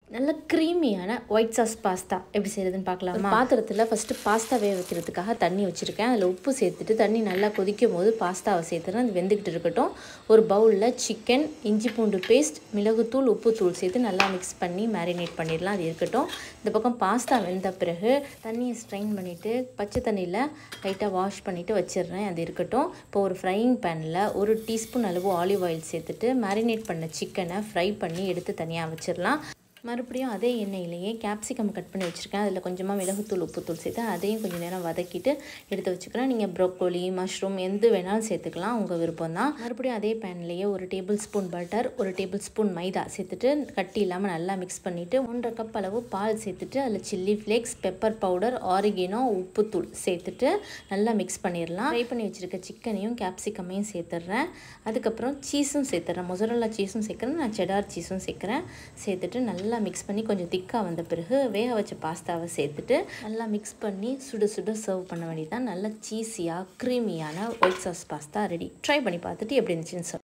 நல்ல க்ரீமியான white sauce pasta எப்படி செய்கிறதுன்னு பார்க்கலாமா பாத்திரத்தில் ஃபஸ்ட்டு பாஸ்தா வேக வைக்கிறதுக்காக தண்ணி வச்சுருக்கேன் அதில் உப்பு சேர்த்துட்டு தண்ணி நல்லா கொதிக்கும் போது பாஸ்தாவை சேர்த்துறேன் அது வெந்துக்கிட்டு இருக்கட்டும் ஒரு பவுலில் சிக்கன் இஞ்சி பூண்டு பேஸ்ட் மிளகுத்தூள் உப்புத்தூள் சேர்த்து நல்லா மிக்ஸ் பண்ணி மேரினேட் பண்ணிடலாம் அது இருக்கட்டும் இந்த பக்கம் பாஸ்தா வெந்த பிறகு தண்ணியை ஸ்ட்ரைன் பண்ணிவிட்டு பச்சை தண்ணியில் லைட்டாக வாஷ் பண்ணிவிட்டு வச்சிடுறேன் அது இருக்கட்டும் இப்போ ஒரு ஃப்ரையிங் பேனில் ஒரு டீஸ்பூன் அளவு ஆலிவ் ஆயில் சேர்த்துட்டு மேரினேட் பண்ண சிக்கனை ஃப்ரை பண்ணி எடுத்து தனியாக வச்சிடலாம் மறுபடியும் அதே எண்ணெயிலேயே கேப்சிகம் கட் பண்ணி வச்சுருக்கேன் அதில் கொஞ்சமாக மிளகுத்தூள் உப்புத்தூள் சேர்த்து அதையும் கொஞ்சம் நேரம் வதக்கிட்டு எடுத்து வச்சுக்கிறேன் நீங்கள் ப்ரோக்கோலி மஷ்ரூம் எந்த வேணாலும் சேர்த்துக்கலாம் உங்கள் விருப்பம் தான் மறுபடியும் அதே பேன்லேயே ஒரு டேபிள் ஸ்பூன் பட்டர் ஒரு டேபிள் ஸ்பூன் மைதா சேர்த்துட்டு கட்டி இல்லாமல் நல்லா மிக்ஸ் பண்ணிவிட்டு ஒன்றரை கப் அளவு பால் சேர்த்துட்டு அதில் chilli flakes pepper powder oregano உப்புத்தூள் சேர்த்துட்டு நல்லா மிக்ஸ் பண்ணிடலாம் ஃப்ரை பண்ணி வச்சுருக்க சிக்கனையும் கேப்சிகமையும் சேர்த்துட்றேன் அதுக்கப்புறம் சீஸும் சேர்த்துறேன் மொசரல்லா சீஸும் சேர்க்குறேன் நான் செடார் சீஸும் சேர்க்குறேன் சேர்த்துட்டு நல்லா நல்லா மிக்ஸ் பண்ணி கொஞ்சம் திக்காக வந்த பிறகு வேக வச்ச பாஸ்தாவை சேர்த்துட்டு நல்லா மிக்ஸ் பண்ணி சுட சுட சர்வ் பண்ண வேண்டியதான் நல்ல சீஸியாக க்ரீமியான white sauce pasta ready try பண்ணி பார்த்துட்டு எப்படி இருந்துச்சுன்னு சொல்